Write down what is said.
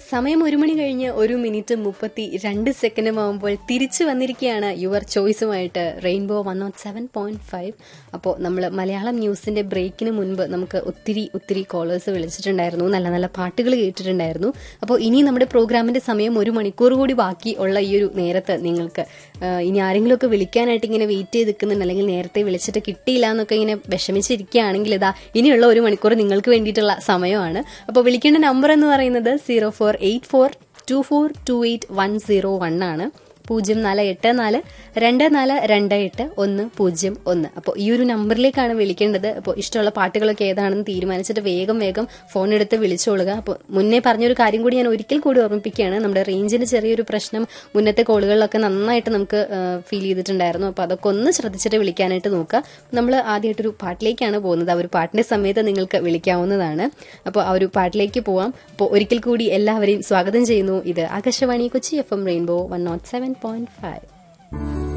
സമയം ഒരു മണി കഴിഞ്ഞ് ഒരു മിനിറ്റ് മുപ്പത്തി രണ്ട് സെക്കൻഡും ആകുമ്പോൾ തിരിച്ചു വന്നിരിക്കുകയാണ് യുവർ ചോയ്സുമായിട്ട് rainbow one nought seven point five അപ്പോൾ നമ്മൾ മലയാളം ന്യൂസിന്റെ ബ്രേക്കിന് മുൻപ് നമുക്ക് ഒത്തിരി ഒത്തിരി കോളേഴ്സ് വിളിച്ചിട്ടുണ്ടായിരുന്നു നല്ല നല്ല പാട്ടുകൾ കേട്ടിട്ടുണ്ടായിരുന്നു അപ്പോൾ ഇനി നമ്മുടെ പ്രോഗ്രാമിന്റെ സമയം ഒരു മണിക്കൂർ കൂടി ബാക്കി ഉള്ള ഈ ഒരു നേരത്ത് നിങ്ങൾക്ക് ആ, ഇനി ആരെങ്കിലുമൊക്കെ വിളിക്കാനായിട്ട് ഇങ്ങനെ വെയിറ്റ് ചെയ്ത് നിൽക്കുന്നുണ്ട് അല്ലെങ്കിൽ നേരത്തെ വിളിച്ചിട്ട് കിട്ടിയില്ല എന്നൊക്കെ ഇങ്ങനെ വിഷമിച്ചിരിക്കുകയാണെങ്കിൽ ഇതാ ഇനിയുള്ള ഒരു മണിക്കൂർ നിങ്ങൾക്ക് വേണ്ടിയിട്ടുള്ള സമയമാണ് അപ്പോൾ വിളിക്കേണ്ട നമ്പർ എന്ന് പറയുന്നത് zero four eight four two four two eight one zero one ആണ് പൂജ്യം നാല് എട്ട് നാല് രണ്ട് നാല് രണ്ട് എട്ട് ഒന്ന് പൂജ്യം ഒന്ന് അപ്പോൾ ഈ ഒരു നമ്പറിലേക്കാണ് വിളിക്കേണ്ടത് അപ്പോൾ ഇഷ്ടമുള്ള പാട്ടുകളൊക്കെ ഏതാണെന്ന് തീരുമാനിച്ചിട്ട് വേഗം വേഗം ഫോൺ എടുത്ത് വിളിച്ചോളുക അപ്പോൾ മുന്നേ പറഞ്ഞൊരു കാര്യം കൂടി ഞാൻ ഒരിക്കൽ കൂടി ഓർമ്മിപ്പിക്കുകയാണ് നമ്മുടെ റേഞ്ചിന് ചെറിയൊരു പ്രശ്നം മുന്നത്തെ കോളുകളിലൊക്കെ നന്നായിട്ട് നമുക്ക് ഫീൽ ചെയ്തിട്ടുണ്ടായിരുന്നു അപ്പോൾ അതൊക്കെ ഒന്ന് ശ്രദ്ധിച്ചിട്ട് വിളിക്കാനായിട്ട് നോക്കുക നമ്മൾ ആദ്യമായിട്ടൊരു പാട്ടിലേക്കാണ് പോകുന്നത് ആ ഒരു പാട്ടിന്റെ സമയത്ത് നിങ്ങൾക്ക് വിളിക്കാവുന്നതാണ് അപ്പോൾ ആ ഒരു പാട്ടിലേക്ക് പോവാം അപ്പോൾ ഒരിക്കൽ കൂടി എല്ലാവരെയും സ്വാഗതം ചെയ്യുന്നു ഇത് Akashvani Kochi F M rainbow one nought seven point five